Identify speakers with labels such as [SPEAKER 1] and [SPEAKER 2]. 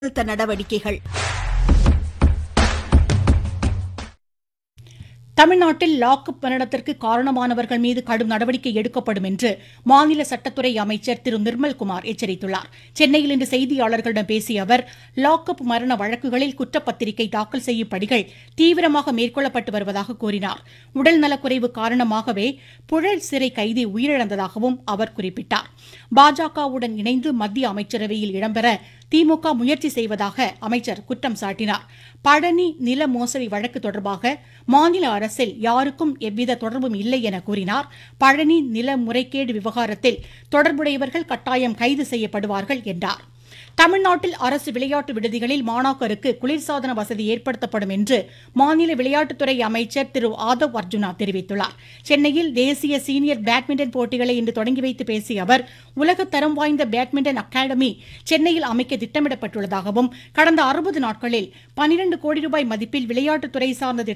[SPEAKER 1] திருத்த நடவடிக்கைகள்
[SPEAKER 2] தமிழ்நாட்டில் லாக்அப் மரணத்திற்கு காரணமானவர்கள் மீது கடும் நடவடிக்கை எடுக்கப்படும் என்று மாநில சட்டத்துறை அமைச்சர் திரு நிர்மல்குமார் எச்சரித்துள்ளார் சென்னையில் இன்று செய்தியாளர்களிடம் பேசிய அவர் லாக்அப் மரண வழக்குகளில் குற்றப்பத்திரிகை தாக்கல் செய்யும் பணிகள் தீவிரமாக மேற்கொள்ளப்பட்டு வருவதாக கூறினார் உடல் நலக்குறைவு காரணமாகவே புழல் சிறை கைதி உயிரிழந்ததாகவும் அவர் குறிப்பிட்டார் பாஜகவுடன் இணைந்து மத்திய அமைச்சரவையில் இடம்பெற திமுக முயற்சி செய்வதாக அமைச்சர் குற்றம் சாட்டினார் பழனி நில மோசடி வழக்கு தொடர்பாக மாநில அரசில் யாருக்கும் எவ்வித தொடர்பும் இல்லை என கூறினார் பழனி நில முறைகேடு விவகாரத்தில் தொடர்புடையவர்கள் கட்டாயம் கைது செய்யப்படுவார்கள் என்றார் தமிழ்நாட்டில் அரசு விளையாட்டு விடுதிகளில் மாணாக்கருக்கு குளிர்சாதன வசதி ஏற்படுத்தப்படும் என்று மாநில விளையாட்டுத்துறை அமைச்சர் திரு ஆதவ் அர்ஜுனா தெரிவித்துள்ளார் சென்னையில் தேசிய சீனியர் பேட்மிண்டன் போட்டிகளை இன்று தொடங்கி வைத்து பேசிய அவர் உலக தரம் வாய்ந்த பேட்மிண்டன் அகாடமி சென்னையில் அமைக்க திட்டமிடப்பட்டுள்ளதாகவும் கடந்த அறுபது நாட்களில் பனிரண்டு கோடி ரூபாய் மதிப்பில் விளையாட்டுத்துறை சார்ந்த